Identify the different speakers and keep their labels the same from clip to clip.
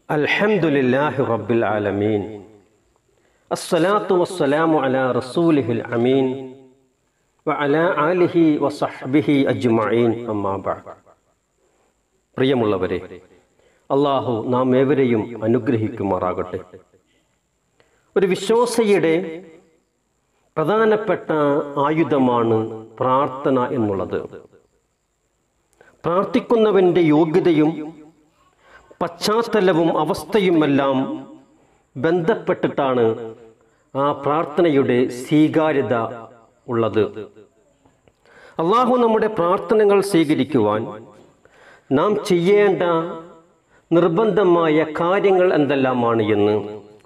Speaker 1: الحمد لله رب العالمين الصلاة والسلام على رسوله الأمين وعلى آله وصحبه أجمعين أما بعد പ്രിയമുള്ളവരെ അള്ളാഹു നാം ഏവരെയും അനുഗ്രഹിക്കുമാറാകട്ടെ ഒരു വിശ്വാസിയുടെ പ്രധാനപ്പെട്ട ആയുധമാണ് പ്രാർത്ഥന എന്നുള്ളത് പ്രാർത്ഥിക്കുന്നവന്റെ യോഗ്യതയും പശ്ചാത്തലവും അവസ്ഥയുമെല്ലാം ബന്ധപ്പെട്ടിട്ടാണ് ആ പ്രാർത്ഥനയുടെ സ്വീകാര്യത ഉള്ളത് അള്ളാഹു നമ്മുടെ പ്രാർത്ഥനകൾ സ്വീകരിക്കുവാൻ നാം ചെയ്യേണ്ട നിർബന്ധമായ കാര്യങ്ങൾ എന്തെല്ലാമാണ് എന്ന്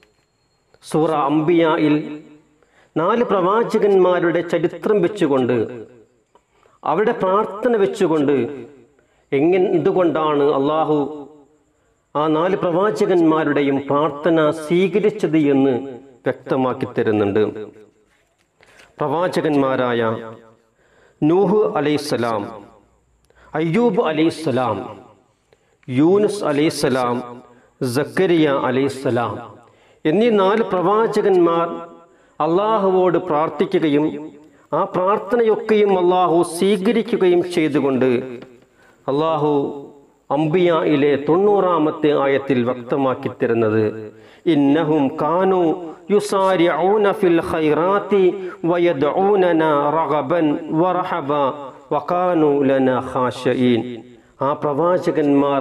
Speaker 1: സൂറ അംബിയയിൽ നാല് പ്രവാചകന്മാരുടെ ചരിത്രം വെച്ചുകൊണ്ട് അവരുടെ പ്രാർത്ഥന വെച്ചുകൊണ്ട് എങ്ങനെ എന്തുകൊണ്ടാണ് അള്ളാഹു ആ നാല് പ്രവാചകന്മാരുടെയും പ്രാർത്ഥന സ്വീകരിച്ചത് എന്ന് വ്യക്തമാക്കി തരുന്നുണ്ട് പ്രവാചകന്മാരായ നൂഹ് അലൈസലാം അയ്യൂബ് അലൈസലാം യൂനുസ് അലൈസലാം സക്കരിയ അലൈസലാം എന്നീ നാല് പ്രവാചകന്മാർ അള്ളാഹുവോട് പ്രാർത്ഥിക്കുകയും ആ പ്രാർത്ഥനയൊക്കെയും അള്ളാഹു സ്വീകരിക്കുകയും ചെയ്തുകൊണ്ട് അള്ളാഹു അംബിയയിലെ തൊണ്ണൂറാമത്തെ ആയത്തിൽ വ്യക്തമാക്കി തരുന്നത് ഇന്നഹും കാനു യുസാരിഊന ഫിൽ ഖൈറാത്തി വയദ്ഊനന റഗബൻ വറഹബ വകാനു ലന ഖാശഈൻ ആ പ്രവാചകന്മാർ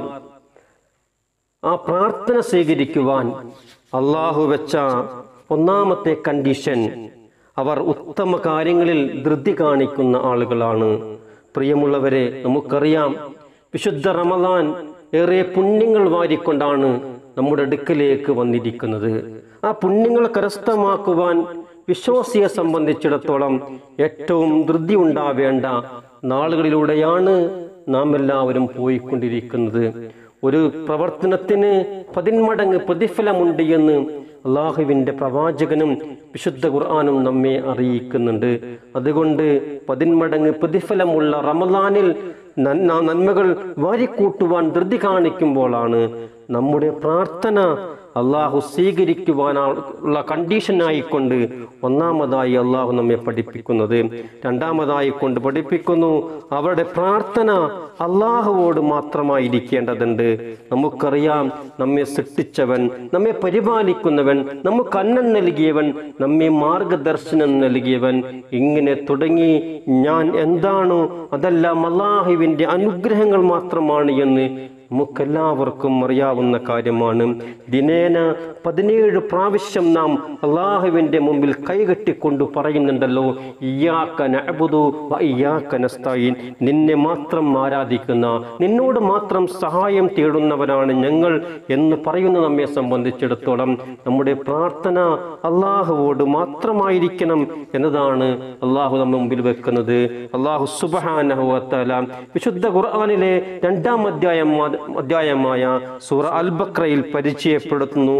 Speaker 1: ആ പ്രാർത്ഥന സ്വീകരിക്കുവാൻ അള്ളാഹു വെച്ച ഒന്നാമത്തെ കണ്ടീഷൻ അവർ ഉത്തമ കാര്യങ്ങളിൽ ധൃതി കാണിക്കുന്ന ആളുകളാണ് പ്രിയമുള്ളവരെ നമുക്കറിയാം വിശുദ്ധ റമദാൻ ഏറെ പുണ്യങ്ങൾ വാരിക്കൊണ്ടാണ് നമ്മുടെ അടുക്കലേക്ക് വന്നിരിക്കുന്നത് ആ പുണ്യങ്ങൾ കരസ്ഥമാക്കുവാൻ വിശ്വാസിയെ സംബന്ധിച്ചിടത്തോളം ഏറ്റവും ധൃതി ഉണ്ടാവേണ്ട നാളുകളിലൂടെയാണ് നാം എല്ലാവരും പോയിക്കൊണ്ടിരിക്കുന്നത് ഒരു പ്രവർത്തനത്തിന് പതിന്മടങ്ങ് പ്രതിഫലമുണ്ട് എന്ന് അള്ളാഹുവിൻ്റെ പ്രവാചകനും വിശുദ്ധ ഖുർആാനും നമ്മെ അറിയിക്കുന്നുണ്ട് അതുകൊണ്ട് പതിന്മടങ്ങ് പ്രതിഫലമുള്ള റമദാനിൽ നന്മകൾ വാരിക്കൂട്ടുവാൻ ധൃതി കാണിക്കുമ്പോഴാണ് നമ്മുടെ പ്രാർത്ഥന അള്ളാഹു സ്വീകരിക്കുവാനുള്ള കണ്ടീഷനായിക്കൊണ്ട് ഒന്നാമതായി അള്ളാഹു നമ്മെ പഠിപ്പിക്കുന്നത് രണ്ടാമതായി കൊണ്ട് പഠിപ്പിക്കുന്നു അവരുടെ പ്രാർത്ഥന അള്ളാഹുവോട് മാത്രമായിരിക്കേണ്ടതുണ്ട് നമുക്കറിയാം നമ്മെ സൃഷ്ടിച്ചവൻ നമ്മെ പരിപാലിക്കുന്നവൻ നമുക്ക് അന്നം നൽകിയവൻ നമ്മെ മാർഗദർശനം നൽകിയവൻ ഇങ്ങനെ തുടങ്ങി ഞാൻ എന്താണോ അതെല്ലാം അള്ളാഹുവിൻ്റെ അനുഗ്രഹങ്ങൾ മാത്രമാണ് എന്ന് നമുക്കെല്ലാവർക്കും അറിയാവുന്ന കാര്യമാണ് ദിനേന പതിനേഴ് പ്രാവശ്യം നാം അള്ളാഹുവിൻ്റെ മുമ്പിൽ കൈകെട്ടിക്കൊണ്ട് പറയുന്നുണ്ടല്ലോ ഇയാക്ക നഅബുദു വ ഇയാക്ക നസ്തഈൻ നിന്നെ മാത്രം ആരാധിക്കുന്ന നിന്നോട് മാത്രം സഹായം തേടുന്നവരാണ് ഞങ്ങൾ എന്ന് പറയുന്ന നമ്മെ സംബന്ധിച്ചിടത്തോളം നമ്മുടെ പ്രാർത്ഥന അള്ളാഹുവോട് മാത്രമായിരിക്കണം എന്നതാണ് അള്ളാഹു നമ്മുടെ മുമ്പിൽ വെക്കുന്നത് അള്ളാഹു സുബഹാനഹുവത്തല വിശുദ്ധ ഖുർആാനിലെ രണ്ടാം അധ്യായം അധ്യായമായ സൂറ അൽ ബക്രയിൽ പരിചയപ്പെടുത്തുന്നു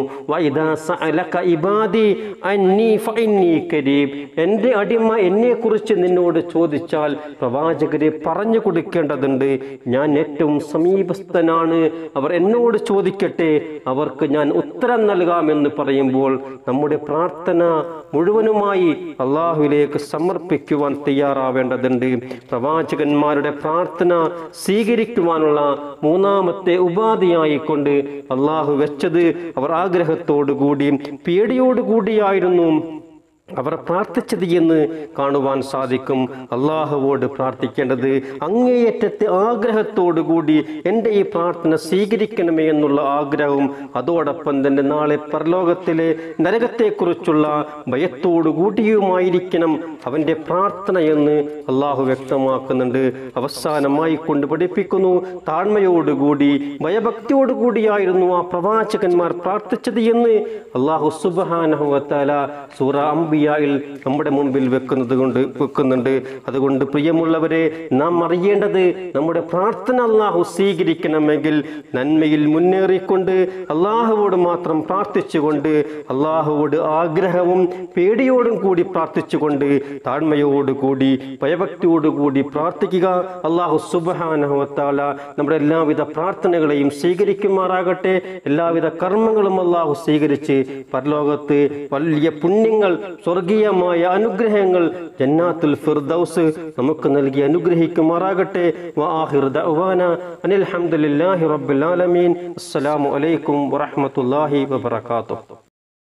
Speaker 1: എന്റെ അടിമ എന്നെ കുറിച്ച് നിന്നോട് ചോദിച്ചാൽ പ്രവാചകരെ പറഞ്ഞു കൊടുക്കേണ്ടതുണ്ട് ഞാൻ ഏറ്റവും സമീപസ്ഥനാണ് അവർ എന്നോട് ചോദിക്കട്ടെ അവർക്ക് ഞാൻ ഉത്തരം നൽകാമെന്ന് പറയുമ്പോൾ നമ്മുടെ പ്രാർത്ഥന മുഴുവനുമായി അള്ളാഹുവിലേക്ക് സമർപ്പിക്കുവാൻ തയ്യാറാവേണ്ടതുണ്ട് പ്രവാചകന്മാരുടെ പ്രാർത്ഥന സ്വീകരിക്കുവാനുള്ള മൂന്നാമത്തെ ഉപാധിയായിക്കൊണ്ട് അള്ളാഹു വെച്ചത് അവർ ആഗ്രഹത്തോടുകൂടി പേടിയോടുകൂടിയായിരുന്നു അവർ പ്രാർത്ഥിച്ചത് എന്ന് കാണുവാൻ സാധിക്കും അള്ളാഹുവോട് പ്രാർത്ഥിക്കേണ്ടത് അങ്ങേയറ്റത്തെ ആഗ്രഹത്തോടുകൂടി എൻ്റെ ഈ പ്രാർത്ഥന സ്വീകരിക്കണമേ എന്നുള്ള ആഗ്രഹവും അതോടൊപ്പം തന്നെ നാളെ പരലോകത്തിലെ നരകത്തെക്കുറിച്ചുള്ള ഭയത്തോടുകൂടിയുമായിരിക്കണം അവൻ്റെ പ്രാർത്ഥന എന്ന് അള്ളാഹു വ്യക്തമാക്കുന്നുണ്ട് അവസാനമായി കൊണ്ട് പഠിപ്പിക്കുന്നു താഴ്മയോടുകൂടി ഭയഭക്തിയോടുകൂടിയായിരുന്നു ആ പ്രവാചകന്മാർ പ്രാർത്ഥിച്ചത് എന്ന് അള്ളാഹു സുബാനഹുവത്താല സൂറ അമ്പി അംബിയായിൽ നമ്മുടെ മുമ്പിൽ വെക്കുന്നത് കൊണ്ട് വെക്കുന്നുണ്ട് അതുകൊണ്ട് പ്രിയമുള്ളവരെ നാം അറിയേണ്ടത് നമ്മുടെ പ്രാർത്ഥന അള്ളാഹു സ്വീകരിക്കണമെങ്കിൽ നന്മയിൽ മുന്നേറിക്കൊണ്ട് അള്ളാഹുവോട് മാത്രം പ്രാർത്ഥിച്ചുകൊണ്ട് അള്ളാഹുവോട് ആഗ്രഹവും പേടിയോടും കൂടി പ്രാർത്ഥിച്ചുകൊണ്ട് താഴ്മയോടുകൂടി ഭയഭക്തിയോടുകൂടി പ്രാർത്ഥിക്കുക അള്ളാഹു സുബാനഹുവത്താല നമ്മുടെ എല്ലാവിധ പ്രാർത്ഥനകളെയും സ്വീകരിക്കുമാറാകട്ടെ എല്ലാവിധ കർമ്മങ്ങളും അള്ളാഹു സ്വീകരിച്ച് പരലോകത്ത് വലിയ പുണ്യങ്ങൾ സ്വർഗീയമായ അനുഗ്രഹങ്ങൾ ജന്നാത്തുൽ ഫിർദൗസ് നമുക്ക് നൽകി അനുഗ്രഹിക്കുമാറാകട്ടെ വആഖിർ ദഅവാന അനിൽ ഹംദുലില്ലാഹി റബ്ബിൽ ആലമീൻ അസ്സലാമു അലൈക്കും വറഹ്മത്തുള്ളാഹി വബറകാതുഹു